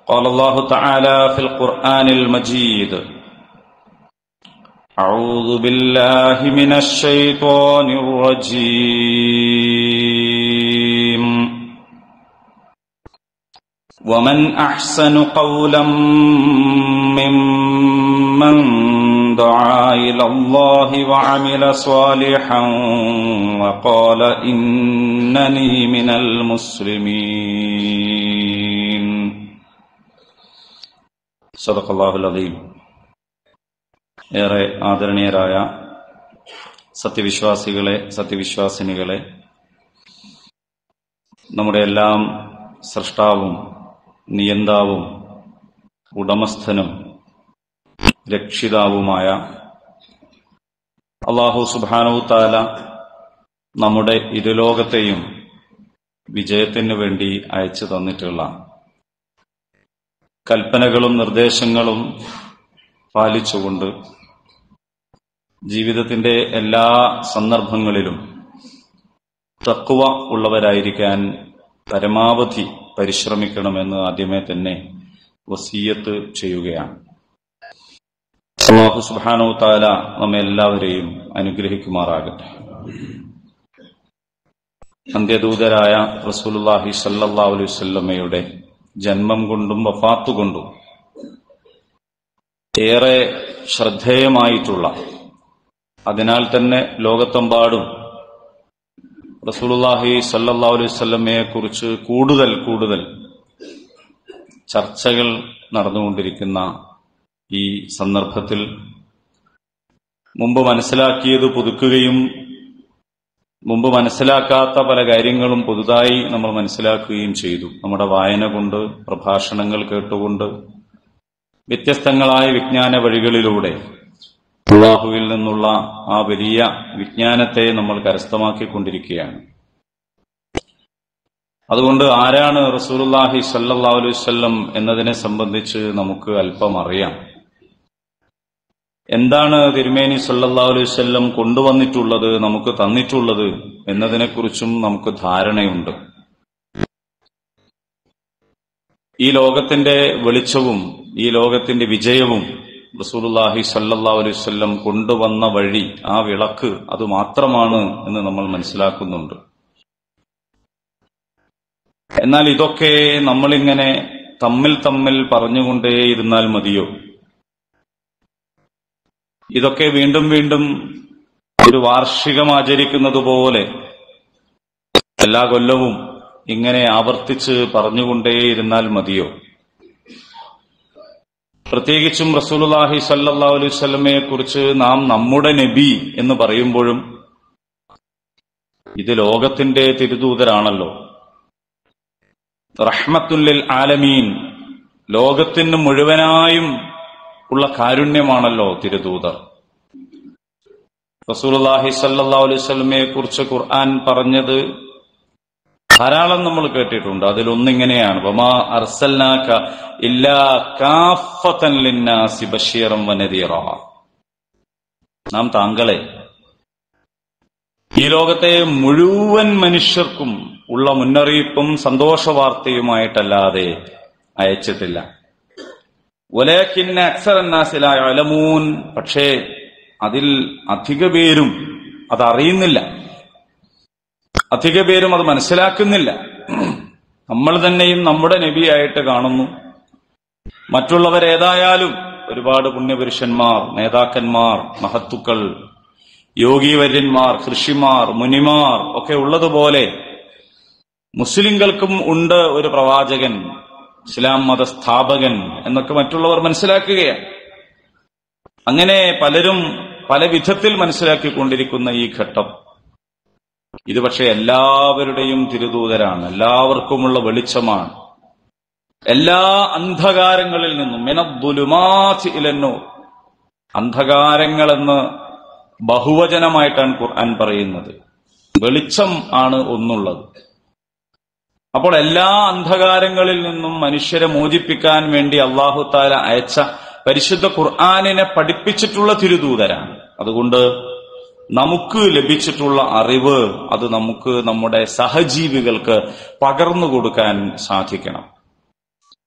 قال الله تعالى في القرآن المجيد أعوذ بالله من الشيطان الرجيم ومن أحسن قولا ممن دعا إلى الله وعمل صالحا وقال إنني من المسلمين صدق الله العظيم ഏറെ ആദരണീയരായ സത്യവിശ്വാസികളെ സത്യവിശ്വാസിനികളെ നമ്മുടെ എല്ലാം സൃഷ്ടാവും നിയന്താവും ഉടമസ്ഥനും രക്ഷിതാവുമായ അള്ളാഹു സുബാനു താല നമ്മുടെ ഇരുലോകത്തെയും വിജയത്തിനു വേണ്ടി അയച്ചു തന്നിട്ടുള്ള കൽപ്പനകളും നിർദ്ദേശങ്ങളും പാലിച്ചുകൊണ്ട് ജീവിതത്തിന്റെ എല്ലാ സന്ദർഭങ്ങളിലും തക്കുവ ഉള്ളവരായിരിക്കാൻ പരമാവധി പരിശ്രമിക്കണമെന്ന് ആദ്യമേ തന്നെ വസീയത്ത് ചെയ്യുകയാണ് അള്ളാഹു സുബാനോ താല നമ്മെ എല്ലാവരെയും അനുഗ്രഹിക്കുമാറാകട്ടെ അന്ത്യദൂതരായ റസൂലുല്ലാഹി സല്ലാ അലൈവല്ലമ്മയുടെ ജന്മം കൊണ്ടും വഫാത്തുകൊണ്ടും ഏറെ ശ്രദ്ധേയമായിട്ടുള്ള അതിനാൽ തന്നെ ലോകത്തെമ്പാടും റസൂലുല്ലാഹി സല്ലാ അലൈവല്ലമ്മയെ കുറിച്ച് കൂടുതൽ കൂടുതൽ ചർച്ചകൾ നടന്നുകൊണ്ടിരിക്കുന്ന ഈ സന്ദർഭത്തിൽ മുമ്പ് മനസ്സിലാക്കിയത് പുതുക്കുകയും മുമ്പ് മനസ്സിലാക്കാത്ത പല കാര്യങ്ങളും പുതുതായി നമ്മൾ മനസ്സിലാക്കുകയും ചെയ്തു നമ്മുടെ വായന കൊണ്ട് പ്രഭാഷണങ്ങൾ കേട്ടുകൊണ്ട് വ്യത്യസ്തങ്ങളായ വിജ്ഞാന വഴികളിലൂടെ അള്ളാഹുവിൽ നിന്നുള്ള ആ വലിയ വിജ്ഞാനത്തെ നമ്മൾ കരസ്ഥമാക്കിക്കൊണ്ടിരിക്കുകയാണ് അതുകൊണ്ട് ആരാണ് റസൂലുല്ലാഹി സല്ലാ അലൈവല്ലം എന്നതിനെ സംബന്ധിച്ച് നമുക്ക് അല്പം അറിയാം എന്താണ് തിരുമേനി സല്ലാ അലൈവല്ലം കൊണ്ടുവന്നിട്ടുള്ളത് നമുക്ക് തന്നിട്ടുള്ളത് എന്നതിനെക്കുറിച്ചും നമുക്ക് ധാരണയുണ്ട് ഈ ലോകത്തിന്റെ വെളിച്ചവും ഈ ലോകത്തിന്റെ വിജയവും റസൂലുല്ലാഹി സല്ലാ അലൈവല്ലം കൊണ്ടുവന്ന വഴി ആ വിളക്ക് അത് മാത്രമാണ് എന്ന് നമ്മൾ മനസ്സിലാക്കുന്നുണ്ട് എന്നാൽ ഇതൊക്കെ നമ്മളിങ്ങനെ തമ്മിൽ തമ്മിൽ പറഞ്ഞുകൊണ്ടേയിരുന്നാൽ മതിയോ ഇതൊക്കെ വീണ്ടും വീണ്ടും ഒരു വാർഷികം ആചരിക്കുന്നത് പോലെ എല്ലാ കൊല്ലവും ഇങ്ങനെ ആവർത്തിച്ച് പറഞ്ഞുകൊണ്ടേയിരുന്നാൽ മതിയോ പ്രത്യേകിച്ചും റസൂലുല്ലാഹി സല്ലാ അലൈവല്ലമയെ കുറിച്ച് നാം നമ്മുടെ നബി എന്ന് പറയുമ്പോഴും ഇത് ലോകത്തിന്റെ തിരുദൂതരാണല്ലോ റഹ്മത്തുല്ലിൽ ആലമീൻ ലോകത്തിന് മുഴുവനായും ഉള്ള കാരുണ്യമാണല്ലോ തിരുദൂതർ റസൂലുല്ലാഹി സല്ലാ അലൈവല്ലമയെ കുറിച്ച് ഖുർആൻ പറഞ്ഞത് ധാരാളം നമ്മൾ കേട്ടിട്ടുണ്ട് അതിലൊന്നിങ്ങനെയാണ് വമാ അർസൽനാക ഇല്ലാ കാഫത്തൻ ലിന്നാസി ബഷീറം വനദീറ നാം താങ്കളെ ഈ ലോകത്തെ മുഴുവൻ മനുഷ്യർക്കും ഉള്ള മുന്നറിയിപ്പും സന്തോഷ വാർത്തയുമായിട്ടല്ലാതെ അയച്ചിട്ടില്ല ഒലേക്കിന്ന അക്സറന്നാസിലായ അലമൂൻ പക്ഷേ അതിൽ അധിക പേരും അതറിയുന്നില്ല അധിക പേരും അത് മനസ്സിലാക്കുന്നില്ല നമ്മൾ തന്നെയും നമ്മുടെ നബിയായിട്ട് കാണുന്നു മറ്റുള്ളവരേതായാലും ഒരുപാട് പുണ്യപുരുഷന്മാർ നേതാക്കന്മാർ മഹത്തുക്കൾ യോഗീവര്യന്മാർ കൃഷിമാർ മുനിമാർ ഒക്കെ ഉള്ളതുപോലെ മുസ്ലിങ്ങൾക്കും ഉണ്ട് ഒരു പ്രവാചകൻ ഇസ്ലാം മതസ്ഥാപകൻ എന്നൊക്കെ മറ്റുള്ളവർ മനസ്സിലാക്കുകയാണ് അങ്ങനെ പലരും പല വിധത്തിൽ മനസ്സിലാക്കിക്കൊണ്ടിരിക്കുന്ന ഈ ഘട്ടം ഇത് പക്ഷെ എല്ലാവരുടെയും തിരുദൂതരാണ് എല്ലാവർക്കുമുള്ള വെളിച്ചമാണ് എല്ലാ അന്ധകാരങ്ങളിൽ നിന്നും മെനദ്ദുലുമാച്ച് ഇലന്നോ അന്ധകാരങ്ങളെന്ന് ബഹുവചനമായിട്ടാണ് ഖുർആൻ പറയുന്നത് വെളിച്ചം ആണ് ഒന്നുള്ളത് അപ്പോൾ എല്ലാ അന്ധകാരങ്ങളിൽ നിന്നും മനുഷ്യരെ മോചിപ്പിക്കാൻ വേണ്ടി അള്ളാഹു താല അയച്ച പരിശുദ്ധ ഖുർആാനിനെ പഠിപ്പിച്ചിട്ടുള്ള തിരുദൂതരാണ് അതുകൊണ്ട് നമുക്ക് ലഭിച്ചിട്ടുള്ള അറിവ് അത് നമുക്ക് നമ്മുടെ സഹജീവികൾക്ക് പകർന്നു കൊടുക്കാൻ സാധിക്കണം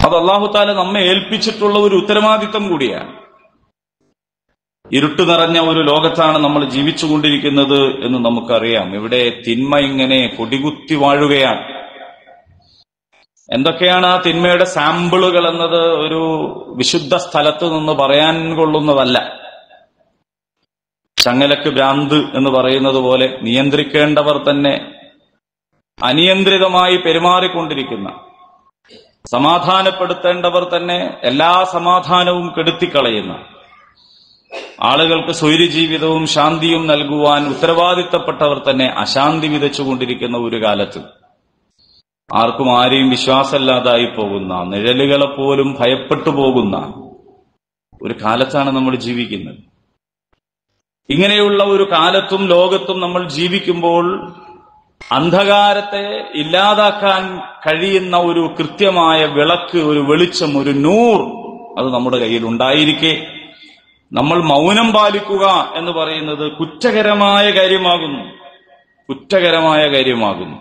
അത് അള്ളാഹു താല നമ്മെ ഏൽപ്പിച്ചിട്ടുള്ള ഒരു ഉത്തരവാദിത്തം കൂടിയാണ് ഇരുട്ട് നിറഞ്ഞ ഒരു ലോകത്താണ് നമ്മൾ ജീവിച്ചുകൊണ്ടിരിക്കുന്നത് എന്ന് നമുക്കറിയാം ഇവിടെ തിന്മ ഇങ്ങനെ കൊടികുത്തി വാഴുകയാണ് എന്തൊക്കെയാണ് ആ തിന്മയുടെ സാമ്പിളുകൾ എന്നത് ഒരു വിശുദ്ധ സ്ഥലത്ത് നിന്ന് പറയാൻ കൊള്ളുന്നതല്ല ചങ്ങലക്ക് ഭ്രാന്ത് എന്ന് പറയുന്നത് പോലെ നിയന്ത്രിക്കേണ്ടവർ തന്നെ അനിയന്ത്രിതമായി പെരുമാറിക്കൊണ്ടിരിക്കുന്ന സമാധാനപ്പെടുത്തേണ്ടവർ തന്നെ എല്ലാ സമാധാനവും കെടുത്തിക്കളയുന്ന ആളുകൾക്ക് സ്വൈര്യജീവിതവും ശാന്തിയും നൽകുവാൻ ഉത്തരവാദിത്തപ്പെട്ടവർ തന്നെ അശാന്തി വിതച്ചുകൊണ്ടിരിക്കുന്ന ഒരു കാലത്ത് ആർക്കും ആരെയും വിശ്വാസമില്ലാതായി പോകുന്ന നിഴലുകളെ പോലും ഭയപ്പെട്ടു പോകുന്ന ഒരു കാലത്താണ് നമ്മൾ ജീവിക്കുന്നത് ഇങ്ങനെയുള്ള ഒരു കാലത്തും ലോകത്തും നമ്മൾ ജീവിക്കുമ്പോൾ അന്ധകാരത്തെ ഇല്ലാതാക്കാൻ കഴിയുന്ന ഒരു കൃത്യമായ വിളക്ക് ഒരു വെളിച്ചം ഒരു നൂർ അത് നമ്മുടെ കയ്യിൽ ഉണ്ടായിരിക്കെ നമ്മൾ മൗനം പാലിക്കുക എന്ന് പറയുന്നത് കുറ്റകരമായ കാര്യമാകുന്നു കുറ്റകരമായ കാര്യമാകുന്നു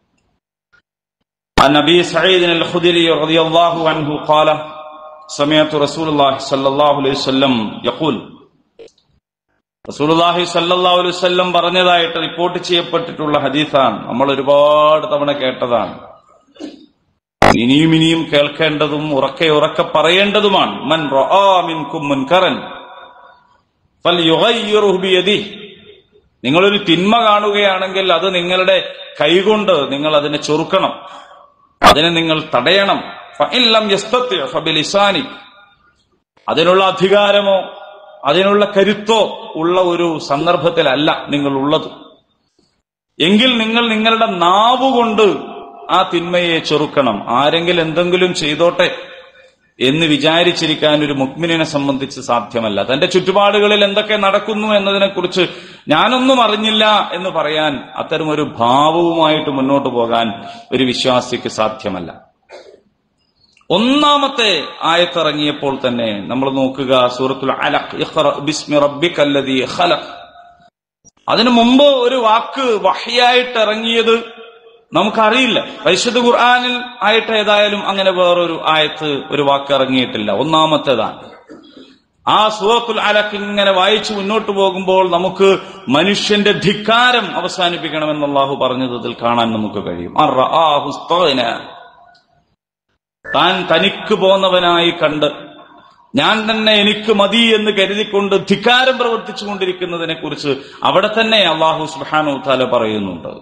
عن ابي سعيد الخدري رضي الله عنه قال سمعت رسول الله صلى الله عليه وسلم يقول റസൂലുള്ളാഹി സല്ലല്ലാഹു അലൈഹി വസല്ലം പറഞ്ഞതായിട്ട് റിപ്പോർട്ട് ചെയ്യപ്പെട്ടിട്ടുള്ള ഹദീസാണ് നമ്മൾ ഒരുപാട് തവണ കേട്ടതാണ് ഇനിയും ഇനിയും കേൾക്കേണ്ടതും ഉറക്കെ ഉറക്കെ പറയേണ്ടതുമാണ് മൻ റആ മിൻകും മുൻകറൻ ഫൽയുഗയ്യിറുഹു ബിയദിഹി നിങ്ങളൊരു തിന്മ കാണുകയാണെങ്കിൽ അത് നിങ്ങളുടെ കൈകൊണ്ട് നിങ്ങൾ അതിനെ ചൊറുക്കണം അതിനെ നിങ്ങൾ തടയണം ഫഇല്ലം യസ്തത്തി ഫബിലിസാനി അതിനുള്ള അധികാരമോ അതിനുള്ള കരുത്തോ ഉള്ള ഒരു സന്ദർഭത്തിലല്ല നിങ്ങൾ ഉള്ളത് എങ്കിൽ നിങ്ങൾ നിങ്ങളുടെ നാവ് കൊണ്ട് ആ തിന്മയെ ചെറുക്കണം ആരെങ്കിലും എന്തെങ്കിലും ചെയ്തോട്ടെ എന്ന് വിചാരിച്ചിരിക്കാൻ ഒരു മുക്മിനെ സംബന്ധിച്ച് സാധ്യമല്ല തന്റെ ചുറ്റുപാടുകളിൽ എന്തൊക്കെ നടക്കുന്നു എന്നതിനെക്കുറിച്ച് ഞാനൊന്നും അറിഞ്ഞില്ല എന്ന് പറയാൻ അത്തരമൊരു ഭാവവുമായിട്ട് മുന്നോട്ട് പോകാൻ ഒരു വിശ്വാസിക്ക് സാധ്യമല്ല ഒന്നാമത്തെ ആയത്തിറങ്ങിയപ്പോൾ തന്നെ നമ്മൾ നോക്കുക സൂറത്തുൽ അലഖ് ഇഖ്റ ബിസ്മി റബ്ബിക്കല്ലദീ ഖലഖ് അതിനു മുമ്പ് ഒരു വാക്ക് വഹ്യായിട്ട് ഇറങ്ങിയത് നമുക്കറിയില്ല പരിശുദ്ധ ഖുർആാനിൽ ആയിട്ട് ഏതായാലും അങ്ങനെ വേറൊരു ആയത്ത് ഒരു വാക്ക് ഇറങ്ങിയിട്ടില്ല ഒന്നാമത്തേതാണ് ആ സൂറത്തുൽ അലക്ക് ഇങ്ങനെ വായിച്ചു മുന്നോട്ട് പോകുമ്പോൾ നമുക്ക് മനുഷ്യന്റെ ധിക്കാരം അവസാനിപ്പിക്കണമെന്ന് അള്ളാഹു പറഞ്ഞത് ഇതിൽ കാണാൻ നമുക്ക് കഴിയും അർറആഹു സ്തഗ്ന. താൻ തനിക്ക് പോന്നവനായി കണ്ട് ഞാൻ തന്നെ എനിക്ക് മതി എന്ന് കരുതിക്കൊണ്ട് ധിക്കാരം പ്രവർത്തിച്ചു കൊണ്ടിരിക്കുന്നതിനെ കുറിച്ച് അവിടെ തന്നെ അള്ളാഹു സുബാനു താല പറയുന്നുണ്ട്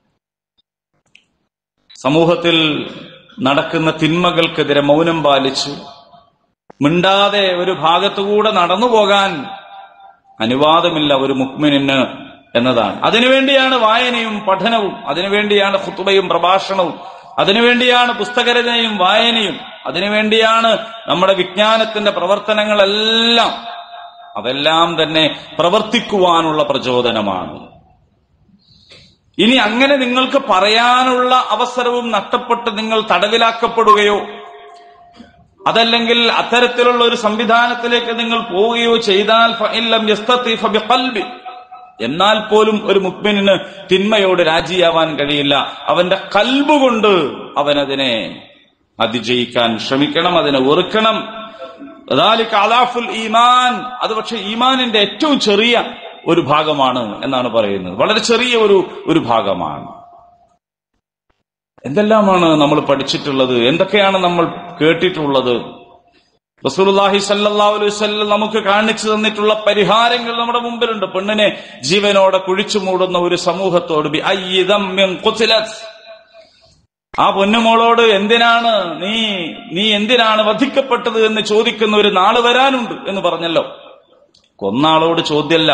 സമൂഹത്തിൽ നടക്കുന്ന തിന്മകൾക്കെതിരെ മൗനം പാലിച്ചു മിണ്ടാതെ ഒരു ഭാഗത്തുകൂടെ നടന്നു പോകാൻ അനുവാദമില്ല ഒരു മുക്മിനിന് എന്നതാണ് അതിനുവേണ്ടിയാണ് വായനയും പഠനവും അതിനുവേണ്ടിയാണ് ഖുത്തുബയും പ്രഭാഷണവും അതിനുവേണ്ടിയാണ് പുസ്തകരചനയും വായനയും അതിനുവേണ്ടിയാണ് നമ്മുടെ വിജ്ഞാനത്തിന്റെ പ്രവർത്തനങ്ങളെല്ലാം അതെല്ലാം തന്നെ പ്രവർത്തിക്കുവാനുള്ള പ്രചോദനമാണ് ഇനി അങ്ങനെ നിങ്ങൾക്ക് പറയാനുള്ള അവസരവും നഷ്ടപ്പെട്ട് നിങ്ങൾ തടവിലാക്കപ്പെടുകയോ അതല്ലെങ്കിൽ അത്തരത്തിലുള്ള ഒരു സംവിധാനത്തിലേക്ക് നിങ്ങൾ പോവുകയോ ചെയ്താൽ ഫഇല്ലം യസ്തത്തി ഫബിഖൽബി. എന്നാൽ പോലും ഒരു മുക്മിനിന് തിന്മയോട് രാജിയാവാൻ കഴിയില്ല അവന്റെ കൽബ് കൊണ്ട് അവനതിനെ അതിജയിക്കാൻ ശ്രമിക്കണം അതിനെ വെറുക്കണം അദാലിക അലാഫുൽ ഈമാൻ അത് പക്ഷെ ഈമാനിന്റെ ഏറ്റവും ചെറിയ ഒരു ഭാഗമാണ് എന്നാണ് പറയുന്നത് വളരെ ചെറിയ ഒരു ഒരു ഭാഗമാണ് എന്തെല്ലാമാണ് നമ്മൾ പഠിച്ചിട്ടുള്ളത് എന്തൊക്കെയാണ് നമ്മൾ കേട്ടിട്ടുള്ളത് റസൂലുള്ളാഹി സല്ലല്ലാഹു അലൈഹി വസല്ലം നമുക്ക് കാണിച്ചു തന്നിട്ടുള്ള പരിഹാരങ്ങൾ നമ്മുടെ മുമ്പിലുണ്ട് പെണ്ണിനെ ജീവനോടെ കുഴിച്ചു മൂടുന്ന ഒരു സമൂഹത്തോട് ബി അയ്യി ദമ്മിൻ ഖുതിലത്. ആ പൊന്നുമോളോട് എന്തിനാണ് നീ നീ എന്തിനാണ് വധിക്കപ്പെട്ടത് എന്ന് ചോദിക്കുന്ന ഒരു നാള് വരാനുണ്ട് എന്ന് പറഞ്ഞല്ലോ കൊന്നാളോട് ചോദ്യമല്ല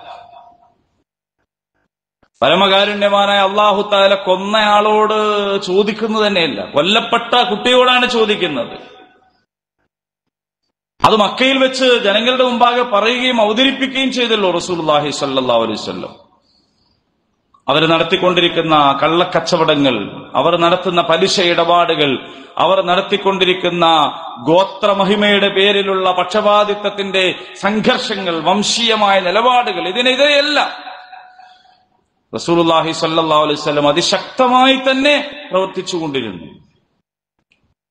പരമകാരുണ്യവാനായ അള്ളാഹു താല കൊന്നയാളോട് ചോദിക്കുന്നത് തന്നെയല്ല കൊല്ലപ്പെട്ട കുട്ടിയോടാണ് ചോദിക്കുന്നത് അത് മക്കയിൽ വെച്ച് ജനങ്ങളുടെ മുമ്പാകെ പറയുകയും അവതരിപ്പിക്കുകയും ചെയ്തല്ലോ റസൂൽഹി സല്ലാ അലൈവല്ലം അവർ നടത്തിക്കൊണ്ടിരിക്കുന്ന കള്ളക്കച്ചവടങ്ങൾ അവർ നടത്തുന്ന പലിശ ഇടപാടുകൾ അവർ നടത്തിക്കൊണ്ടിരിക്കുന്ന ഗോത്രമഹിമയുടെ പേരിലുള്ള പക്ഷപാതിത്വത്തിന്റെ സംഘർഷങ്ങൾ വംശീയമായ നിലപാടുകൾ ഇതിനെതിരെയെല്ലാം റസൂലുള്ളാഹി സല്ലല്ലാഹു അലൈഹി വസല്ലം അതിശക്തമായി തന്നെ പ്രവർത്തിച്ചുകൊണ്ടിരുന്നു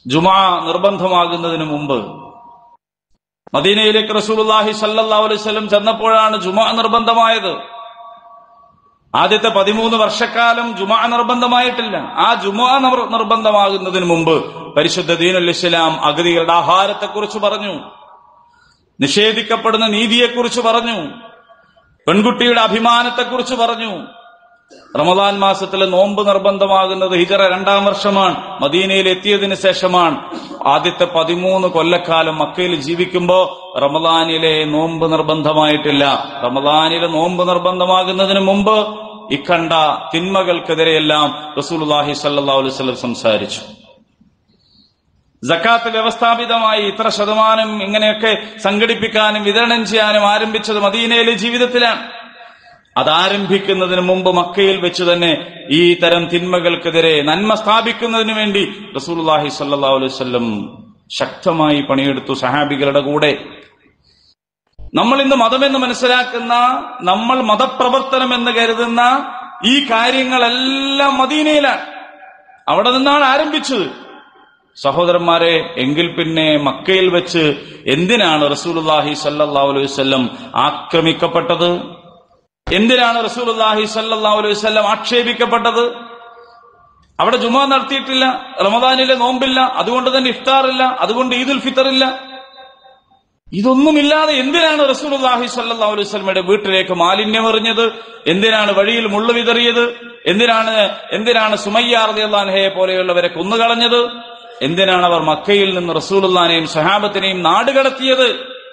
ജുമാ നിർബന്ധമാകുന്നതിന് മുമ്പ് മദീനയിലേക്ക് റസൂലുള്ളാഹി സല്ലല്ലാഹു അലൈഹി വസല്ലം ചെന്നപ്പോഴാണ് ജുമാ നിർബന്ധമായത് ആദ്യത്തെ പതിമൂന്ന് വർഷക്കാലം ജുമാ നിർബന്ധമായിട്ടില്ല ആ ജുമാ നിർ- നിർബന്ധമാകുന്നതിന് മുമ്പ് പരിശുദ്ധ ദീനുൽ ഇസ്ലാം അഗതികളുടെ ആഹാരത്തെക്കുറിച്ച് പറഞ്ഞു നിഷേധിക്കപ്പെടുന്ന നീതിയെക്കുറിച്ച് പറഞ്ഞു പെൺകുട്ടിയുടെ അഭിമാനത്തെക്കുറിച്ച് പറഞ്ഞു റമദാൻ മാസത്തിലെ നോമ്പ് നിർബന്ധമാകുന്നത് ഹിജറ രണ്ടാം വർഷമാണ് മദീനയിൽ എത്തിയതിനു ശേഷമാണ് ആദ്യത്തെ പതിമൂന്ന് കൊല്ലക്കാലം മക്കയിൽ ജീവിക്കുമ്പോ റമദാനിലെ നോമ്പ് നിർബന്ധമായിട്ടില്ല റമദാനിലെ നോമ്പ് നിർബന്ധമാകുന്നതിന് മുമ്പ് ഇക്കണ്ട തിന്മകൾക്കെതിരെയെല്ലാം റസൂലുള്ളാഹി സല്ലല്ലാഹു അലൈഹി വസല്ലം സംസാരിച്ചു ജക്കാത്ത് വ്യവസ്ഥാപിതമായി ഇത്ര ശതമാനം ഇങ്ങനെയൊക്കെ സംഘടിപ്പിക്കാനും വിതരണം ചെയ്യാനും ആരംഭിച്ചത് മദീനയിലെ ജീവിതത്തിലാണ് അതാരംഭിക്കുന്നതിന് മുമ്പ് മക്കയിൽ വെച്ച് തന്നെ ഈ തരം തിന്മകൾക്കെതിരെ നന്മ സ്ഥാപിക്കുന്നതിന് വേണ്ടി റസൂലുള്ളാഹി സ്വല്ലല്ലാഹു അലൈഹി വസല്ലം ശക്തമായി പണിയെടുത്തു സഹാബികളുടെ കൂടെ നമ്മൾ ഇന്ന് മതമെന്ന് മനസ്സിലാക്കുന്ന നമ്മൾ മതപ്രവർത്തനം എന്ന് കരുതുന്ന ഈ കാര്യങ്ങളെല്ലാം മദീനയിലാണ് അവിടെ നിന്നാണ് ആരംഭിച്ചത് സഹോദരന്മാരെ എങ്കിൽ പിന്നെ മക്കയിൽ വെച്ച് എന്തിനാണ് റസൂലുള്ളാഹി സല്ലല്ലാഹു അലൈഹി വസല്ലം ആക്രമിക്കപ്പെട്ടത് എന്തിനാണ് റസൂലുള്ളാഹി സല്ലല്ലാഹു അലൈഹി വസല്ലം ആക്ഷേപിക്കപ്പെട്ടത് അവിടെ ജുമാ നടത്തിയിട്ടില്ല റമദാനിലെ നോമ്പില്ല അതുകൊണ്ട് തന്നെ ഇഫ്താറില്ല അതുകൊണ്ട് ഈദുൽ ഫിത്തർ ഇല്ല ഇതൊന്നുമില്ലാതെ എന്തിനാണ് റസൂലുള്ളാഹി സല്ലല്ലാഹു അലൈഹി വസല്ലമയുടെ വീട്ടിലേക്ക് മാലിന്യം എറിഞ്ഞത് എന്തിനാണ് വഴിയിൽ മുള്ളു വിതറിയത് എന്തിനാണ് എന്തിനാണ് സുമയ്യ റളിയല്ലാഹു അൻഹയെ പോലെയുള്ളവരെ കൊന്നുകളഞ്ഞത് എന്തിനാണ് അവർ മക്കയിൽ നിന്ന് റസൂലുള്ളാനെയും സഹാബത്തിനെയും നാടുകടത്തിയത്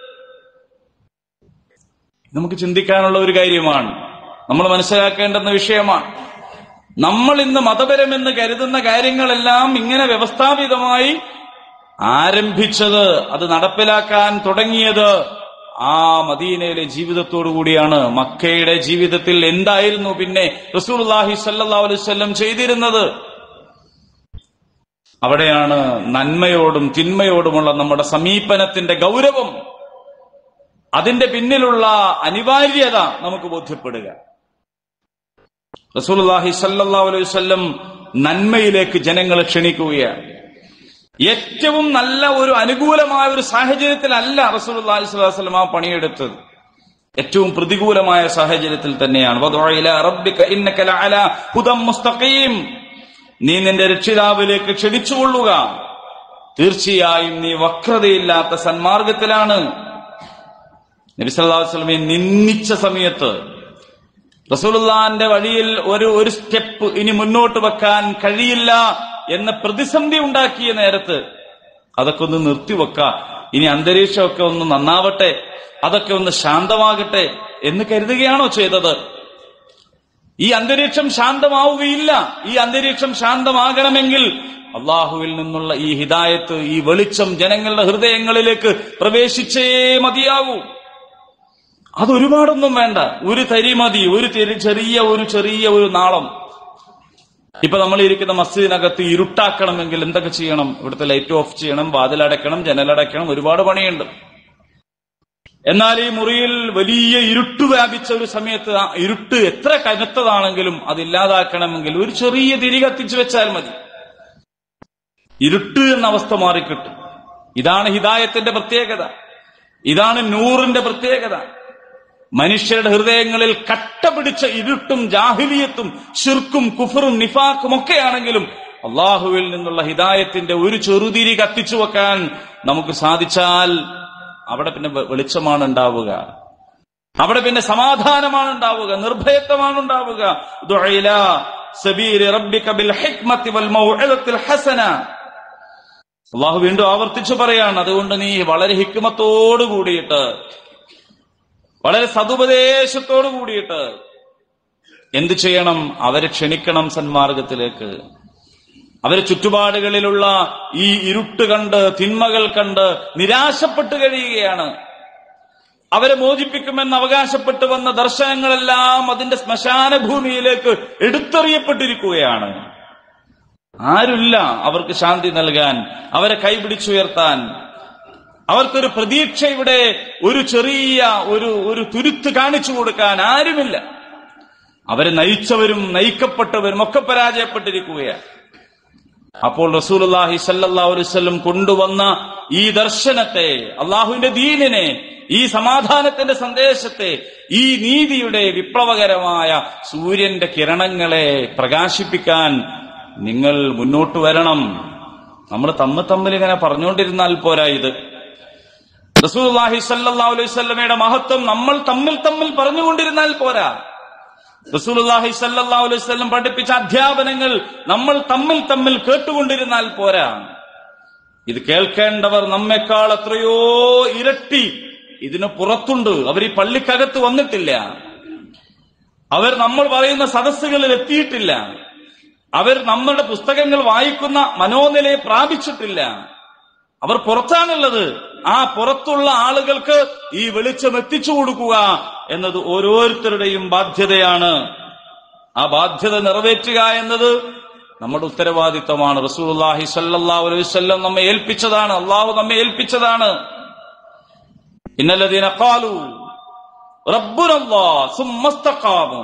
നമുക്ക് ചിന്തിക്കാനുള്ള ഒരു കാര്യമാണ് നമ്മൾ മനസ്സിലാക്കേണ്ടുന്ന വിഷയമാണ് നമ്മൾ ഇന്ന് മതപരമെന്ന് കരുതുന്ന കാര്യങ്ങളെല്ലാം ഇങ്ങനെ വ്യവസ്ഥാപിതമായി ആരംഭിച്ചത് അത് നടപ്പിലാക്കാൻ തുടങ്ങിയത് ആ മദീനയിലെ ജീവിതത്തോടു കൂടിയാണ് മക്കയുടെ ജീവിതത്തിൽ എന്തായിരുന്നു പിന്നെ റസൂലുള്ളാഹി സല്ലല്ലാഹു അലൈഹി വസല്ലം ചെയ്തിരുന്നത് അവിടെയാണ് നന്മയോടും തിന്മയോടുമുള്ള നമ്മുടെ സമീപനത്തിന്റെ ഗൗരവം അതിന്റെ പിന്നിലുള്ള അനിവാര്യത നമുക്ക് ബോധ്യപ്പെടുക റസൂലുള്ളാഹി സല്ലല്ലാഹു അലൈഹി വസല്ലം നന്മയിലേക്ക് ജനങ്ങളെ ക്ഷണിക്കുകയാണ് ഏറ്റവും നല്ല ഒരു അനുകൂലമായ ഒരു സാഹചര്യത്തിലല്ല റസൂലുള്ളാഹി സ്വല്ലല്ലാഹു അലൈഹി വസല്ലം ആ പണിയെടുത്തത് ഏറ്റവും പ്രതികൂലമായ സാഹചര്യത്തിൽ തന്നെയാണ് വദ്ഉ ഇലാ റബ്ബിക ഇന്നക ലഅലാ ഹുദം മുസ്തഖീം നീ നിന്റെ രക്ഷിതാവിലേക്ക് ക്ഷണിച്ചുകൊള്ളുക തീർച്ചയായും നീ വക്രതയില്ലാത്ത സന്മാർഗത്തിലാണ് നബി സല്ലല്ലാഹു അലൈഹി വസല്ലമയെ നിന്ദിച്ച സമയത്ത് റസൂലുള്ളാന്റെ വഴിയിൽ ഒരു ഒരു സ്റ്റെപ്പ് ഇനി മുന്നോട്ട് വെക്കാൻ കഴിയില്ല എന്ന പ്രതിസന്ധി ഉണ്ടാക്കിയ നേരത്ത് അതൊക്കെ ഒന്ന് നിർത്തിവെക്ക ഇനി അന്തരീക്ഷമൊക്കെ ഒന്ന് നന്നാവട്ടെ അതൊക്കെ ഒന്ന് ശാന്തമാകട്ടെ എന്ന് കരുതുകയാണോ ചെയ്തത് ഈ അന്തരീക്ഷം ശാന്തമാവുകയില്ല ഈ അന്തരീക്ഷം ശാന്തമാകണമെങ്കിൽ അള്ളാഹുവിൽ നിന്നുള്ള ഈ ഹിദായത്ത് ഈ വെളിച്ചം ജനങ്ങളുടെ ഹൃദയങ്ങളിലേക്ക് പ്രവേശിച്ചേ മതിയാവൂ അതൊരുപാടൊന്നും വേണ്ട ഒരു തരി മതി ഒരു ചെറി- ചെറിയ ഒരു ചെറിയ ഒരു നാളം ഇപ്പൊ നമ്മൾ ഇരിക്കുന്ന മസ്ജിദിനകത്ത് ഇരുട്ടാക്കണമെങ്കിൽ എന്തൊക്കെ ചെയ്യണം ഇവിടുത്തെ ലൈറ്റ് ഓഫ് ചെയ്യണം വാതിലടയ്ക്കണം ജനലടയ്ക്കണം ഒരുപാട് പണിയുണ്ട് എന്നാൽ ഈ മുറിയിൽ വലിയ ഇരുട്ട് വ്യാപിച്ച ഒരു സമയത്ത് ആ ഇരുട്ട് എത്ര കനത്തതാണെങ്കിലും അതില്ലാതാക്കണമെങ്കിൽ ഒരു ചെറിയ തിരി കത്തിച്ചു വെച്ചാൽ മതി ഇരുട്ട് എന്ന അവസ്ഥ മാറിക്കിട്ടും ഇതാണ് ഹിദായത്തിന്റെ പ്രത്യേകത ഇതാണ് നൂറിന്റെ പ്രത്യേകത മനുഷ്യരുടെ ഹൃദയങ്ങളിൽ കട്ട പിടിച്ച ഇരുട്ടും ജാഹിലിയത്തും ഷിർക്കും കുഫറും നിഫാക്കും ഒക്കെയാണെങ്കിലും അള്ളാഹുവിൽ നിന്നുള്ള ഹിദായത്തിന്റെ ഒരു ചെറുതിരി കത്തിച്ചു വെക്കാൻ നമുക്ക് സാധിച്ചാൽ അവിടെ പിന്നെ വെ- വെളിച്ചമാണ് ഉണ്ടാവുക അവിടെ പിന്നെ സമാധാനമാണ് ഉണ്ടാവുക നിർഭയത്വമാണ് ഉണ്ടാവുക ദുആ ഇലാ സബീലി റബ്ബിക ബിൽ ഹിക്മത്തി വൽ മൗഇദത്തിൽ ഹസന അള്ളാഹു വീണ്ടും ആവർത്തിച്ചു പറയാണ് അതുകൊണ്ട് നീ വളരെ ഹിക്മത്തോട് കൂടിയിട്ട് വളരെ സതുപദേശത്തോട് കൂടിയിട്ട് എന്തു ചെയ്യണം അവരെ ക്ഷണിക്കണം സന്മാർഗത്തിലേക്ക് അവരെ ചുറ്റുപാടുകളിലുള്ള ഈ ഇരുട്ട് കണ്ട് തിന്മകൾ കണ്ട് നിരാശപ്പെട്ട് കഴിയുകയാണ് അവരെ മോചിപ്പിക്കുമെന്ന് അവകാശപ്പെട്ടു വന്ന ദർശനങ്ങളെല്ലാം അതിന്റെ ശ്മശാന ഭൂമിയിലേക്ക് എടുത്തെറിയപ്പെട്ടിരിക്കുകയാണ് ആരുമില്ല അവർക്ക് ശാന്തി നൽകാൻ അവരെ കൈപിടിച്ചുയർത്താൻ അവർക്കൊരു പ്രതീക്ഷ ഇവിടെ ഒരു ചെറിയ ഒരു ഒരു തുരുത്ത് കാണിച്ചു കൊടുക്കാൻ ആരുമില്ല അവരെ നയിച്ചവരും നയിക്കപ്പെട്ടവരും ഒക്കെ പരാജയപ്പെട്ടിരിക്കുകയാണ് അപ്പോൾ റസൂലുള്ളാഹി സല്ലല്ലാഹു അലൈഹി വസല്ലം കൊണ്ടുവന്ന ഈ ദർശനത്തെ അള്ളാഹുവിന്റെ ദീനിനെ ഈ സമാധാനത്തിന്റെ സന്ദേശത്തെ ഈ നീതിയുടെ വിപ്ലവകരമായ സൂര്യന്റെ കിരണങ്ങളെ പ്രകാശിപ്പിക്കാൻ നിങ്ങൾ മുന്നോട്ട് വരണം നമ്മൾ തമ്മിൽ തമ്മിൽ ഇങ്ങനെ പറഞ്ഞുകൊണ്ടിരുന്നാൽ പോരാ ഇത് റസൂലുള്ളാഹി സല്ലല്ലാഹു അലൈഹി വസല്ലമയുടെ മഹത്വം നമ്മൾ തമ്മിൽ തമ്മിൽ പറഞ്ഞുകൊണ്ടിരുന്നാൽ പോരാ റസൂലുള്ളാഹി സല്ലല്ലാഹു അലൈഹി വസല്ലം പഠിപ്പിച്ച അധ്യാപനങ്ങൾ നമ്മൾ തമ്മിൽ തമ്മിൽ കേട്ടുകൊണ്ടിരുന്നാൽ പോരാ ഇത് കേൾക്കേണ്ടവർ നമ്മെക്കാൾ എത്രയോ ഇരട്ടി ഇതിന് പുറത്തുണ്ട് അവർ ഈ പള്ളിക്കകത്ത് വന്നിട്ടില്ല അവർ നമ്മൾ പറയുന്ന സദസ്സുകളിൽ എത്തിയിട്ടില്ല അവർ നമ്മുടെ പുസ്തകങ്ങൾ വായിക്കുന്ന മനോനിലയെ പ്രാപിച്ചിട്ടില്ല അവർ പുറത്താണുള്ളത് ആ പുറത്തുള്ള ആളുകൾക്ക് ഈ വെളിച്ചം എത്തിച്ചു കൊടുക്കുക എന്നത് ഓരോരുത്തരുടെയും ബാധ്യതയാണ് ആ ബാധ്യത നിറവേറ്റുക എന്നത് നമ്മുടെ ഉത്തരവാദിത്തമാണ് റസൂലുള്ളാഹി സല്ലല്ലാഹു അലൈഹി വസല്ലം നമ്മെ ഏൽപ്പിച്ചതാണ് അള്ളാഹു നമ്മെ ഏൽപ്പിച്ചതാണ് ഇന്നല്ലദീന ഖാലു റബ്ബുനല്ലാഹ് സുമ്മസ്തഖാമു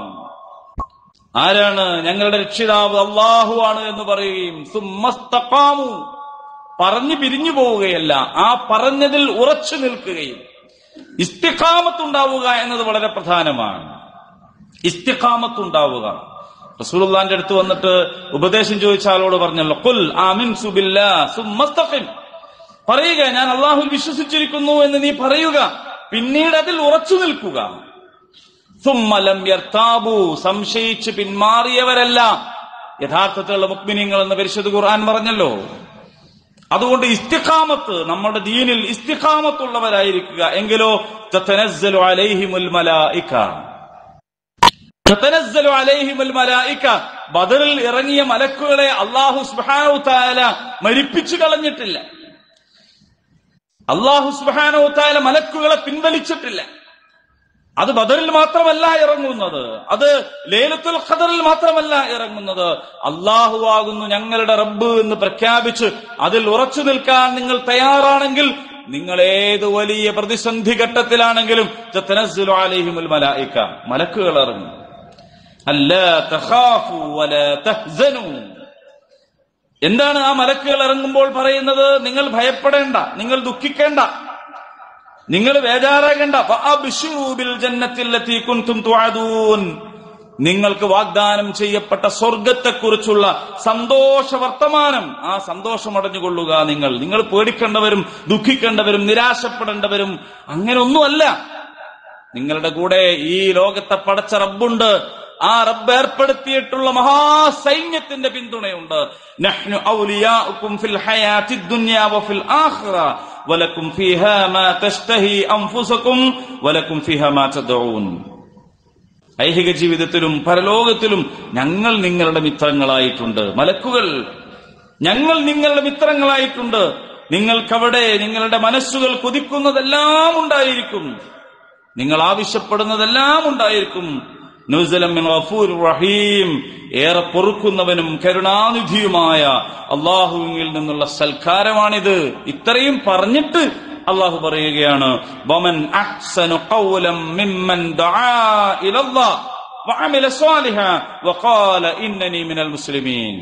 ആരാണ് ഞങ്ങളുടെ രക്ഷിതാവ് അള്ളാഹു ആണ് എന്ന് പറയുകയും സുമ്മസ്തഖാമു പറഞ്ഞു പിരിഞ്ഞു പോവുകയല്ല ആ പറഞ്ഞതിൽ ഉറച്ചു നിൽക്കുകയും ഇസ്തിഖാമത്തുണ്ടാവുക എന്നത് വളരെ പ്രധാനമാണ് ഇസ്തിഖാമത്തുണ്ടാവുക റസൂലുള്ളാന്റെ അടുത്ത് വന്നിട്ട് ഉപദേശം ചോദിച്ച ആളോട് പറഞ്ഞല്ലോ കുൽ ആമിൻ സുബില്ലാ സുമ്മസ്തഖിം പറയുക ഞാൻ അള്ളാഹുൽ വിശ്വസിച്ചിരിക്കുന്നു എന്ന് നീ പറയുക പിന്നീട് അതിൽ ഉറച്ചു നിൽക്കുക സുമ്മലം യർത്താബു സംശയിച്ച് പിന്മാറിയവരല്ല യഥാർത്ഥത്തിലുള്ള മുക്മിനിങ്ങൾ എന്ന് പരിശുദ്ധ ഖുർആൻ പറഞ്ഞല്ലോ അതുകൊണ്ട് ഇസ്തിഖാമത്ത് നമ്മുടെ ദീനിൽ ഇസ്തിഖാമത്തുള്ളവരായിരിക്കുക എങ്കിലോ തതനസ്സലു അലൈഹിമുൽ മലായിക തതനസ്സലു അലൈഹിമുൽ മലായിക ബദറിൽ ഇറങ്ങിയ മലക്കുകളെ അള്ളാഹു സുബ്ഹാനഹു തആല മരിപ്പിച്ചു കളഞ്ഞിട്ടില്ല അള്ളാഹു സുബ്ഹാനഹു തആല മലക്കുകളെ പിൻവലിച്ചിട്ടില്ല അത് ബദറിൽ മാത്രമല്ല ഇറങ്ങുന്നത് അത് ലേലത്തുൽ ഖദറിൽ മാത്രമല്ല ഇറങ്ങുന്നത് അള്ളാഹു ആകുന്നു ഞങ്ങളുടെ റബ്ബ് എന്ന് പ്രഖ്യാപിച്ച് അതിൽ ഉറച്ചു നിൽക്കാൻ നിങ്ങൾ തയ്യാറാണെങ്കിൽ നിങ്ങൾ ഏത് വലിയ പ്രതിസന്ധി ഘട്ടത്തിലാണെങ്കിലും തതനസ്സലു അലൈഹിമുൽ മലായിക മലക്കുകൾ ഇറങ്ങും അല്ലാ തഖാഫു വലാ തഹ്സനു എന്താണ് ആ മലക്കുകൾ ഇറങ്ങുമ്പോൾ പറയുന്നത് നിങ്ങൾ ഭയപ്പെടേണ്ട നിങ്ങൾ ദുഃഖിക്കേണ്ട നിങ്ങൾ ബേജാറാകേണ്ട ഫഅബ്ശിറൂ ബിൽ ജന്നത്തില്ലത്തി കുൻതും തുഅദൂൻ നിങ്ങൾക്ക് വാഗ്ദാനം ചെയ്യപ്പെട്ട സ്വർഗത്തെക്കുറിച്ചുള്ള സന്തോഷ വർത്തമാനം ആ സന്തോഷം അടഞ്ഞുകൊള്ളുക നിങ്ങൾ നിങ്ങൾ പേടിക്കേണ്ടവരും ദുഃഖിക്കേണ്ടവരും നിരാശപ്പെടേണ്ടവരും അങ്ങനെ ഒന്നുമല്ല നിങ്ങളുടെ കൂടെ ഈ ലോകത്തെ പടച്ച റബ്ബുണ്ട് ആ റബ്ബ് ഏർപ്പെടുത്തിയിട്ടുള്ള മഹാസൈന്യത്തിന്റെ പിന്തുണയുണ്ട് നഹ്നു ഔലിയാഉക്കും ഫിൽ ഹയാത്തി ദുനിയ വഫിൽ ആഖിറ വലക്കും ഫീഹാ മാ തഷ്തഹി അൻഫുസകും വലക്കും ഫീഹാ മാ തദഊൻ ഐഹിക ജീവിതത്തിലും പരലോകത്തിലും ഞങ്ങൾ നിങ്ങളുടെ മിത്രങ്ങളായിട്ടുണ്ട് മലക്കുകൾ ഞങ്ങൾ നിങ്ങളുടെ മിത്രങ്ങളായിട്ടുണ്ട് നിങ്ങൾക്കവിടെ നിങ്ങളുടെ മനസ്സുകൾ കൊതിക്കുന്നതെല്ലാം ഉണ്ടായിരിക്കും നിങ്ങൾ ആവശ്യപ്പെടുന്നതെല്ലാം ഉണ്ടായിരിക്കും നുസലം മിൻ ഗഫൂർ റഹീം ഏറെ പൊറുക്കുന്നവനും കരുണാനിധിയുമായ അള്ളാഹുവിൽ നിന്നുള്ള സൽക്കാരമാണിത് ഇത്രയും പറഞ്ഞിട്ട് അള്ളാഹു പറയുകയാണ് വമൻ അഹ്സനു ഖൗലം മിമ്മൻ ദആ ഇലല്ലാഹ് വഅമില സ്വാലിഹാ വഖാല ഇന്നനി മിനൽ മുസ്ലിമീൻ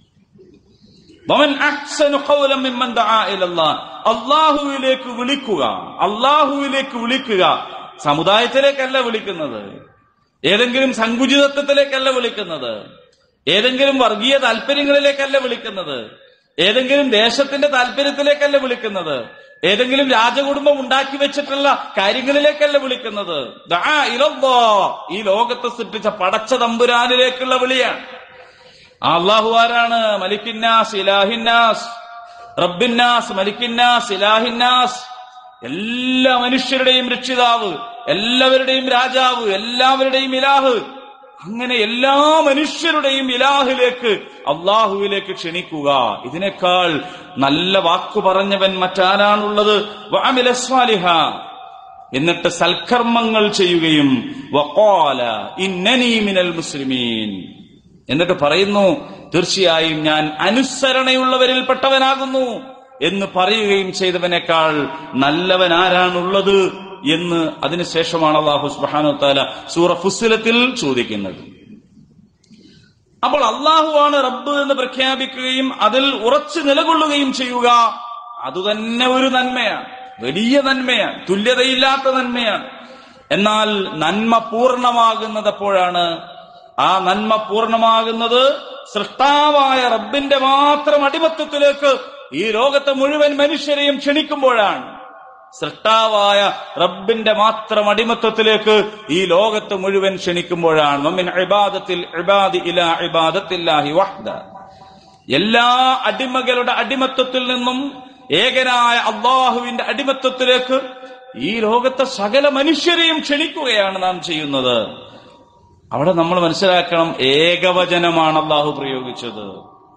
വമൻ അഹ്സനു ഖൗലം മിമ്മൻ ദആ ഇലല്ലാഹ് അള്ളാഹുവിലേക്ക് വിളിക്കുക അള്ളാഹുവിലേക്ക് വിളിക്കുക സമുദായത്തിലേക്കല്ല വിളിക്കുന്നത് ഏതെങ്കിലും സങ്കുചിതത്വത്തിലേക്കല്ല വിളിക്കുന്നത് ഏതെങ്കിലും വർഗീയ താല്പര്യങ്ങളിലേക്കല്ല വിളിക്കുന്നത് ഏതെങ്കിലും ദേശത്തിന്റെ താല്പര്യത്തിലേക്കല്ല വിളിക്കുന്നത് ഏതെങ്കിലും രാജകുടുംബം ഉണ്ടാക്കി വെച്ചിട്ടുള്ള കാര്യങ്ങളിലേക്കല്ല വിളിക്കുന്നത് ദാ ഇലല്ലാ. ഈ ലോകത്തെ സൃഷ്ടിച്ച പടച്ച തമ്പുരാനിലേക്കുള്ള വിളിയാണ് ആ അള്ളാഹു ആരാണ് മലിക്കിന്നാസ് ഇലാഹിന്നാസ് റബ്ബിന്നാസ് മലിക്കിന്നാസ് ഇലാഹിന്നാസ് എല്ലാ മനുഷ്യരുടെയും രക്ഷിതാവ് എല്ലാവരുടെയും രാജാവ് എല്ലാവരുടെയും ഇലാഹ് അങ്ങനെ എല്ലാ മനുഷ്യരുടെയും ഇലാഹിലേക്ക് അള്ളാഹുവിലേക്ക് ക്ഷണിക്കുക ഇതിനേക്കാൾ നല്ല വാക്കു പറഞ്ഞവൻ മറ്റാരാണുള്ളത് വഅമില സ്വാലിഹ എന്നിട്ട് സൽക്കർമ്മങ്ങൾ ചെയ്യുകയും വഖാല ഇന്നനീ മിനൽ മുസ്ലിമീൻ എന്നിട്ട് പറയുന്നു തീർച്ചയായും ഞാൻ അനുസരണയുള്ളവരിൽപ്പെട്ടവനാകുന്നു എന്ന് പറയുകയും ചെയ്തവനേക്കാൾ നല്ലവൻ ആരാണുള്ളത് എന്ന് അതിനുശേഷമാണ് അള്ളാഹു സുബ്ഹാനഹു വതആല സൂറ ഫുസ്സിലത്തിൽ ചോദിക്കുന്നത് അപ്പോൾ അള്ളാഹുവാണ് റബ്ബ് എന്ന് പ്രഖ്യാപിക്കുകയും അതിൽ ഉറച്ചു നിലകൊള്ളുകയും ചെയ്യുക അതുതന്നെ ഒരു നന്മയാണ് വലിയ നന്മയാണ് തുല്യതയില്ലാത്ത നന്മയാണ് എന്നാൽ നന്മ പൂർണ്ണമാകുന്നത് എപ്പോഴാണ് ആ നന്മ പൂർണ്ണമാകുന്നത് സൃഷ്ടാവായ റബ്ബിന്റെ മാത്രം അടിമത്വത്തിലേക്ക് ഈ ലോകത്തെ മുഴുവൻ മനുഷ്യരെയും ക്ഷണിക്കുമ്പോഴാണ് സൃഷ്ടാവായ റബ്ബിന്റെ മാത്രം അടിമത്വത്തിലേക്ക് ഈ ലോകത്ത് മുഴുവൻ ക്ഷണിക്കുമ്പോഴാണ് മമ്മിൻ ഇബാദത്തിൽ ഇബാദി ഇലാ ഇബാദത്തില്ലാഹി വഹ്ദ എല്ലാ അടിമകളുടെ അടിമത്വത്തിൽ നിന്നും ഏകനായ അള്ളാഹുവിന്റെ അടിമത്വത്തിലേക്ക് ഈ ലോകത്തെ സകല മനുഷ്യരെയും ക്ഷണിക്കുകയാണ് നാം ചെയ്യുന്നത് അവിടെ നമ്മൾ മനസ്സിലാക്കണം ഏകവചനമാണ് അള്ളാഹു പ്രയോഗിച്ചത്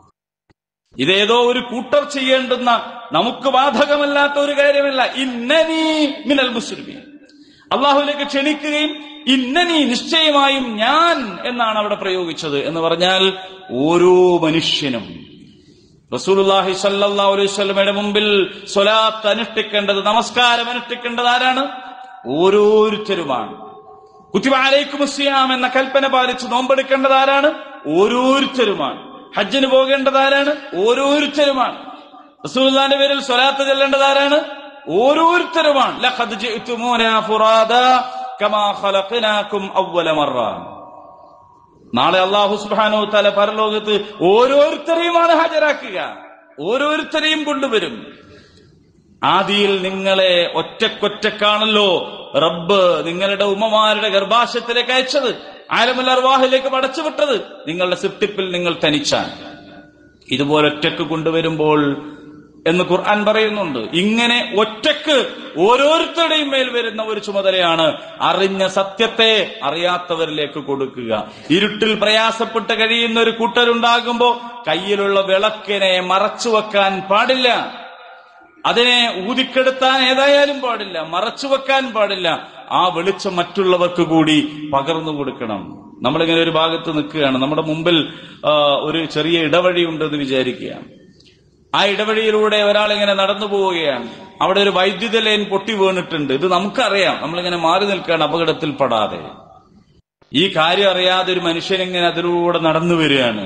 ഇതേതോ ഒരു കൂട്ടർ ചെയ്യേണ്ടുന്ന നമുക്ക് ബാധകമല്ലാത്ത ഒരു കാര്യമല്ല ഇന്നനീ മിനൽ മുസ്ലിമീൻ അള്ളാഹുലേക്ക് ക്ഷണിക്കുകയും ഇന്നനി നിശ്ചയമായും ഞാൻ എന്നാണ് അവിടെ പ്രയോഗിച്ചത് എന്ന് പറഞ്ഞാൽ ഓരോ മനുഷ്യനും റസൂലുള്ളാഹി സല്ലല്ലാഹു അലൈഹി വസല്ലമയുടെ മുമ്പിൽ സ്വലാത്ത് അനുഷ്ഠിക്കേണ്ടത് നമസ്കാരം അനുഷ്ഠിക്കേണ്ടത് ആരാണ് ഓരോരുത്തരുമാണ് കുത്തിബ അലൈക്കും സിയാം എന്ന കൽപ്പന പാലിച്ച് നോമ്പെടുക്കേണ്ടത് ആരാണ് ഓരോരുത്തരുമാണ് ഹജ്ജിന് പോകേണ്ടത് ആരാണ് ഓരോരുത്തരുമാണ് റസൂലുള്ളാന്റെ പേരിൽ സ്വലാത്ത് ചെല്ലേണ്ടത് ആരാണ് ഓരോരുത്തരുമാണ് ലഖദ് ജിഅ്തുമൂനാ ഫുറാദാ കമാ ഖലഖനാകും അവ്വല മറ നാളെ അള്ളാഹു സുബ്ഹാനഹു തആല പരലോകത്ത് ഓരോരുത്തരെയുമാണ് ഹാജരാക്കുക ഓരോരുത്തരെയും കൊണ്ടുവരും ആദിയിൽ നിങ്ങളെ ഒറ്റക്കൊറ്റക്കാണല്ലോ റബ്ബ് നിങ്ങളുടെ ഉമ്മമാരുടെ ഗർഭാശയത്തിലേക്ക് അയച്ചത് ആലമുൽ അർവാഹിലേക്ക് പടച്ചുവിട്ടത് നിങ്ങളുടെ സിട്ടിപ്പിൽ നിങ്ങൾ തനിച്ചാൻ ഇതുപോലെ ഒറ്റക്ക് കൊണ്ടുവരുമ്പോൾ എന്ന് ഖുർആൻ പറയുന്നുണ്ട് ഇങ്ങനെ ഒറ്റക്ക് ഓരോരുത്തരുടെയും മേൽ വരുന്ന ഒരു ചുമതലയാണ് അറിഞ്ഞ സത്യത്തെ അറിയാത്തവരിലേക്ക് കൊടുക്കുക ഇരുട്ടിൽ പ്രയാസപ്പെട്ട് കഴിയുന്ന ഒരു കൂട്ടരുണ്ടാകുമ്പോ കയ്യിലുള്ള വിളക്കിനെ മറച്ചു വെക്കാൻ പാടില്ല അതിനെ ഊതിക്കെടുത്താൻ ഏതായാലും പാടില്ല മറച്ചു വെക്കാൻ പാടില്ല ആ വെളിച്ചം മറ്റുള്ളവർക്ക് കൂടി പകർന്നു കൊടുക്കണം നമ്മളിങ്ങനെ ഒരു ഭാഗത്ത് നിൽക്കുകയാണ് നമ്മുടെ മുമ്പിൽ ആ, ഒരു ചെറിയ ഇടവഴി ഉണ്ടെന്ന് വിചാരിക്കുക ആ ഇടവഴിയിലൂടെ ഒരാൾ ഇങ്ങനെ നടന്നു പോവുകയാണ് അവിടെ ഒരു വൈദ്യുത ലൈൻ പൊട്ടി വീണിട്ടുണ്ട് ഇത് നമുക്കറിയാം നമ്മളിങ്ങനെ മാറി നിൽക്കുകയാണ് അപകടത്തിൽപ്പെടാതെ ഈ കാര്യം അറിയാതെ ഒരു മനുഷ്യൻ ഇങ്ങനെ അതിലൂടെ നടന്നു വരികയാണ്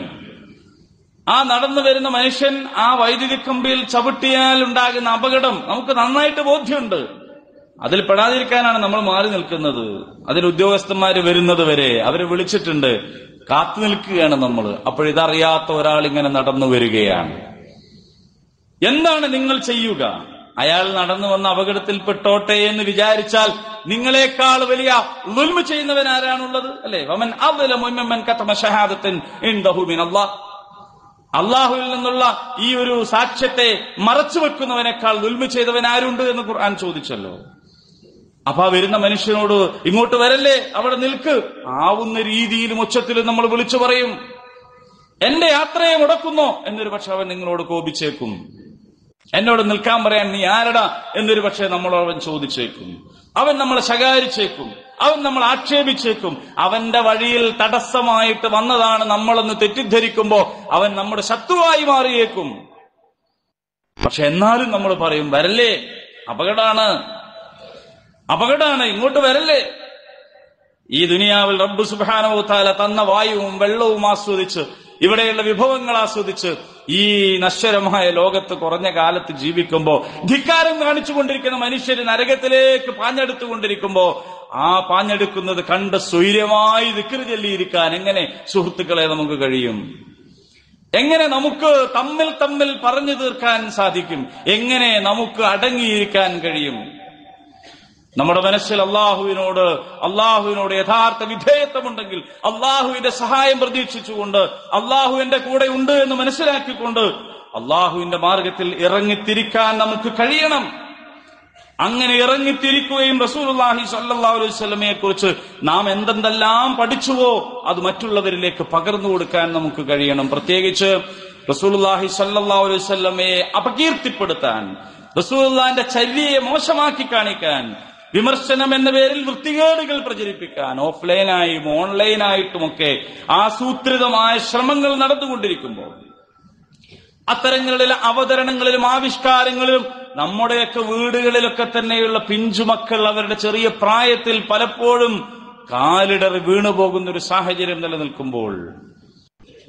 ആ നടന്നു വരുന്ന മനുഷ്യൻ ആ വൈദ്യുതി കമ്പിയിൽ ചവിട്ടിയാൽ ഉണ്ടാകുന്ന അപകടം നമുക്ക് നന്നായിട്ട് ബോധ്യമുണ്ട് അതിൽ പെടാതിരിക്കാനാണ് നമ്മൾ മാറി നിൽക്കുന്നത് അതിൽ ഉദ്യോഗസ്ഥന്മാര് വരുന്നത് വരെ അവരെ വിളിച്ചിട്ടുണ്ട് കാത്തു നിൽക്കുകയാണ് നമ്മൾ അപ്പോഴിതറിയാത്ത ഒരാൾ ഇങ്ങനെ നടന്നു വരികയാണ് എന്താണ് നിങ്ങൾ ചെയ്യുക അയാൾ നടന്നു വന്ന അപകടത്തിൽപ്പെട്ടോട്ടെ എന്ന് വിചാരിച്ചാൽ നിങ്ങളെക്കാൾ വലിയ ലുൽമ ചെയ്യുന്നവൻ ആരാണുള്ളത് അല്ലെ വമൻ അവലമു മിമ്മൻ കതമ ഷഹാദത്തിൻ ഇൻദഹു മിനല്ലാഹ് അള്ളാഹുവിൽ നിന്നുള്ള ഈ ഒരു സാക്ഷ്യത്തെ മറച്ചു വെക്കുന്നവനേക്കാൾ ദുൽമ ചെയ്തവൻ ആരുണ്ട് എന്ന് ഖുർആൻ ചോദിച്ചല്ലോ അപ്പൊ ആ വരുന്ന മനുഷ്യനോട് ഇങ്ങോട്ട് വരല്ലേ അവിടെ നിൽക്ക് ആവുന്ന രീതിയിലും ഉച്ചത്തിലും നമ്മൾ വിളിച്ചു പറയും എന്റെ യാത്രയെ മുടക്കുന്നോ എന്നൊരു പക്ഷെ അവൻ നിങ്ങളോട് കോപിച്ചേക്കും എന്നോട് നിൽക്കാൻ പറയാൻ നീ ആരടാ എന്നൊരു പക്ഷേ നമ്മളോട് അവൻ ചോദിച്ചേക്കും അവൻ നമ്മളെ ശകാരിച്ചേക്കും അവൻ നമ്മൾ ആക്ഷേപിച്ചേക്കും അവന്റെ വഴിയിൽ തടസ്സമായിട്ട് വന്നതാണ് നമ്മളെന്ന് തെറ്റിദ്ധരിക്കുമ്പോ അവൻ നമ്മുടെ ശത്രുവായി മാറിയേക്കും പക്ഷെ എന്നാലും നമ്മൾ പറയും വരല്ലേ അപകടാണ് അപകടമാണ് ഇങ്ങോട്ട് വരല്ലേ ഈ ദുനിയാവിൽ റബ്ബ് സുബാനവു താല തന്ന വായുവും വെള്ളവും ആസ്വദിച്ച് ഇവിടെയുള്ള വിഭവങ്ങൾ ആസ്വദിച്ച് ഈ നശ്വരമായ ലോകത്ത് കുറഞ്ഞ കാലത്ത് ജീവിക്കുമ്പോ ധിക്കാരം കാണിച്ചുകൊണ്ടിരിക്കുന്ന മനുഷ്യര് നരകത്തിലേക്ക് പാഞ്ഞെടുത്തുകൊണ്ടിരിക്കുമ്പോ ആ പാഞ്ഞെടുക്കുന്നത് കണ്ട് സ്വൈര്യമായി ദിക്കറ് ചൊല്ലിയിരിക്കാൻ എങ്ങനെ സുഹൃത്തുക്കളെ നമുക്ക് കഴിയും എങ്ങനെ നമുക്ക് തമ്മിൽ തമ്മിൽ പറഞ്ഞു തീർക്കാൻ സാധിക്കും എങ്ങനെ നമുക്ക് അടങ്ങിയിരിക്കാൻ കഴിയും നമ്മുടെ മനസ്സിൽ അള്ളാഹുവിനോട് അള്ളാഹുവിനോട് യഥാർത്ഥ വിധേയത്വമുണ്ടെങ്കിൽ അള്ളാഹുവിന്റെ സഹായം പ്രതീക്ഷിച്ചുകൊണ്ട് അള്ളാഹു എന്റെ കൂടെ ഉണ്ട് എന്ന് മനസ്സിലാക്കിക്കൊണ്ട് അള്ളാഹുവിന്റെ മാർഗത്തിൽ ഇറങ്ങിത്തിരിക്കാൻ നമുക്ക് കഴിയണം അങ്ങനെ ഇറങ്ങിത്തിരിക്കുകയും റസൂലുള്ളാഹി സ്വല്ലല്ലാഹു അലൈഹി വസല്ലമയെ കുറിച്ച് നാം എന്തെന്തെല്ലാം പഠിച്ചുവോ അത് മറ്റുള്ളവരിലേക്ക് പകർന്നു കൊടുക്കാൻ നമുക്ക് കഴിയണം പ്രത്യേകിച്ച് റസൂലുള്ളാഹി സ്വല്ലല്ലാഹു അലൈഹി വസല്ലമയെ അപകീർത്തിപ്പെടുത്താൻ റസൂലുള്ളാന്റെ ചര്യയെ മോശമാക്കി കാണിക്കാൻ വിമർശനം എന്ന പേരിൽ വൃത്തികേടുകൾ പ്രചരിപ്പിക്കാൻ ഓഫ്ലൈനായും ഓൺലൈനായിട്ടുമൊക്കെ ആസൂത്രിതമായ ശ്രമങ്ങൾ നടന്നുകൊണ്ടിരിക്കുമ്പോൾ അത്തരങ്ങളിലെ അവതരണങ്ങളിലും ആവിഷ്കാരങ്ങളിലും നമ്മുടെയൊക്കെ വീടുകളിലൊക്കെ തന്നെയുള്ള പിഞ്ചുമക്കൾ അവരുടെ ചെറിയ പ്രായത്തിൽ പലപ്പോഴും കാലിടറി വീണുപോകുന്ന ഒരു സാഹചര്യം നിലനിൽക്കുമ്പോൾ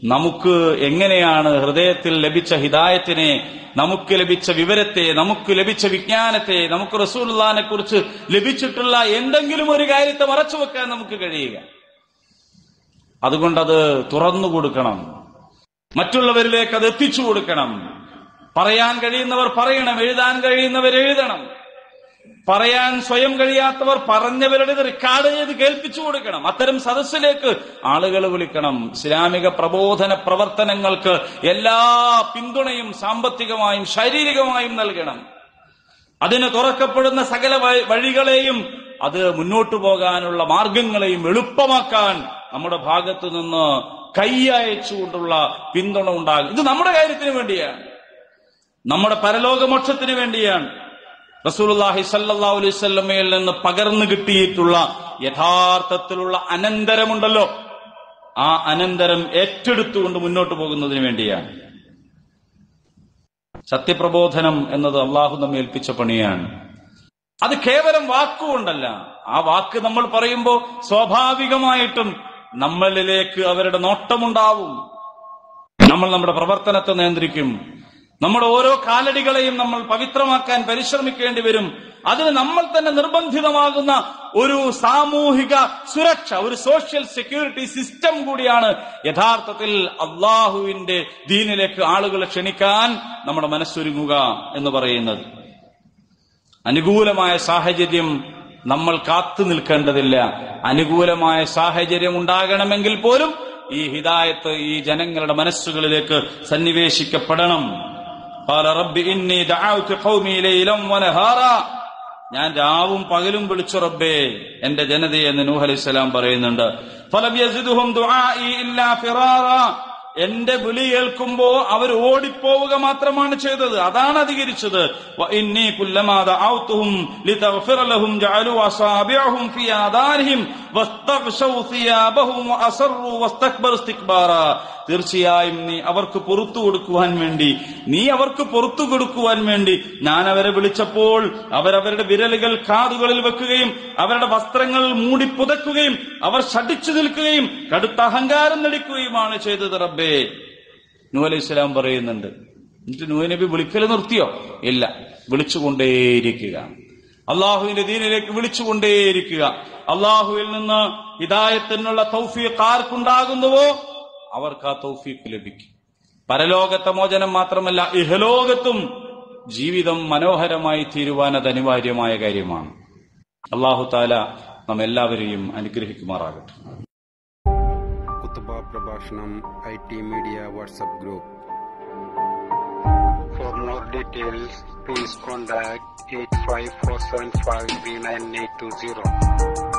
നമുക്ക് എങ്ങനെയാണ് ഹൃദയത്തിൽ ലഭിച്ച ഹിദായത്തിനെ നമുക്ക് ലഭിച്ച വിവരത്തെ നമുക്ക് ലഭിച്ച വിജ്ഞാനത്തെ നമുക്ക് റസൂലുള്ളാനെ കുറിച്ച് ലഭിച്ചിട്ടുള്ള എന്തെങ്കിലും ഒരു കാര്യത്തെ മറച്ചു വെക്കാൻ നമുക്ക് കഴിയുക അതുകൊണ്ടത് തുറന്നു കൊടുക്കണം മറ്റുള്ളവരിലേക്ക് അത് എത്തിച്ചു കൊടുക്കണം പറയാൻ കഴിയുന്നവർ പറയണം എഴുതാൻ കഴിയുന്നവർ എഴുതണം പറയാൻ സ്വയം കഴിയാത്തവർ പറഞ്ഞവരുടെ റെക്കോർഡ് ചെയ്ത് കേൾപ്പിച്ചു കൊടുക്കണം അത്തരം സദസ്സിലേക്ക് ആളുകൾ വിളിക്കണം ഇസ്ലാമിക പ്രബോധന പ്രവർത്തനങ്ങൾക്ക് എല്ലാ പിന്തുണയും സാമ്പത്തികമായും ശാരീരികമായും നൽകണം അതിന് തുറക്കപ്പെടുന്ന സകല വ- വഴികളെയും അത് മുന്നോട്ടു പോകാനുള്ള മാർഗങ്ങളെയും എളുപ്പമാക്കാൻ നമ്മുടെ ഭാഗത്തു നിന്ന് കൈ അയച്ചുകൊണ്ടുള്ള പിന്തുണ ഉണ്ടാകും ഇത് നമ്മുടെ കാര്യത്തിന് വേണ്ടിയാണ് നമ്മുടെ പരലോകമോക്ഷത്തിന് വേണ്ടിയാണ് റസൂലുള്ളാഹി സല്ലല്ലാഹു അലൈഹി വസല്ലമയിൽ നിന്ന് പകർന്നു കിട്ടിയിട്ടുള്ള യഥാർത്ഥത്തിലുള്ള അനന്തരമുണ്ടല്ലോ ആ അനന്തരം ഏറ്റെടുത്തുകൊണ്ട് മുന്നോട്ട് പോകുന്നതിന് വേണ്ടിയാണ് സത്യപ്രബോധനം എന്നത് അള്ളാഹു നമ്മെ ഏൽപ്പിച്ച പണിയാണ് അത് കേവലം വാക്കുകൊണ്ടല്ല ആ വാക്ക് നമ്മൾ പറയുമ്പോൾ സ്വാഭാവികമായിട്ടും നമ്മളിലേക്ക് അവരുടെ നോട്ടമുണ്ടാവും നമ്മൾ നമ്മുടെ പ്രവർത്തനത്തെ നിയന്ത്രിക്കും നമ്മുടെ ഓരോ കാലടികളെയും നമ്മൾ പവിത്രമാക്കാൻ പരിശ്രമിക്കേണ്ടി വരും അതിന് നമ്മൾ തന്നെ നിർബന്ധിതമാകുന്ന ഒരു സാമൂഹിക സുരക്ഷ ഒരു സോഷ്യൽ സെക്യൂരിറ്റി സിസ്റ്റം കൂടിയാണ് യഥാർത്ഥത്തിൽ അള്ളാഹുവിന്റെ ദീനിലേക്ക് ആളുകളെ ക്ഷണിക്കാൻ നമ്മുടെ മനസ്സൊരുങ്ങുക എന്ന് പറയുന്നത് അനുകൂലമായ സാഹചര്യം നമ്മൾ കാത്തു നിൽക്കേണ്ടതില്ല അനുകൂലമായ സാഹചര്യം ഉണ്ടാകണമെങ്കിൽ പോലും ഈ ഹിദായത്ത് ഈ ജനങ്ങളുടെ മനസ്സുകളിലേക്ക് സന്നിവേശിക്കപ്പെടണം قال رب إني دعوت قومي ليلا ونهارا ഞാൻ രാവും പകലും വിളിച്ചു റബ്ബേ എന്റെ ജനതയെ എന്ന് നൂഹ് അലൈഹി സ്വലാം പറയുന്നുണ്ട് ഫലം യസിദുഹും ദുആഇ ഇല്ലാ ഫിറാറാ എന്റെ വിളി കേൾക്കുമ്പോ അവർ ഓടിപ്പോവുക മാത്രമാണ് ചെയ്തത് അതാണ് അധികരിച്ചത് وإني كلما دعوتهم لتغفر لهم جعلوا أصابعهم في آذانهم واستغشوا ثيابهم وأصروا واستكبروا استكبارا തീർച്ചയായും നീ അവർക്ക് പുറത്തു കൊടുക്കുവാൻ വേണ്ടി നീ അവർക്ക് പുറത്തു കൊടുക്കുവാൻ വേണ്ടി ഞാൻ അവരെ വിളിച്ചപ്പോൾ അവരവരുടെ വിരലുകൾ കാതുകളിൽ വെക്കുകയും അവരുടെ വസ്ത്രങ്ങൾ മൂടി പുതക്കുകയും അവർ ഷടിച്ചു നിൽക്കുകയും കടുത്ത അഹങ്കാരം നടിക്കുകയുമാണ് ചെയ്തത് റബ്ബേ നൂ അലൈഹി സ്വലാം പറയുന്നുണ്ട് എന്നിട്ട് നൂ നബി വിളിക്കൽ നിർത്തിയോ ഇല്ല വിളിച്ചുകൊണ്ടേയിരിക്കുക അള്ളാഹുവിന്റെ ദീനിലേക്ക് വിളിച്ചുകൊണ്ടേയിരിക്കുക അള്ളാഹുവിൽ നിന്ന് ഹിദായത്തിനുള്ള തൗഫീഖ് ആർക്കുണ്ടാകുന്നുവോ അവർക്ക് ആ തൗഫീഖ് ലഭിക്കും പരലോകത്തെ മോചനം മാത്രമല്ല ഇഹലോകത്തും ജീവിതം മനോഹരമായി തീരുവാൻ അത് അനിവാര്യമായ കാര്യമാണ് അള്ളാഹു താല നാം എല്ലാവരെയും അനുഗ്രഹിക്കുമാറാകട്ടെ കുത്തുബ പ്രഭാഷണം I T media WhatsApp group For more details, please contact 85475 3980.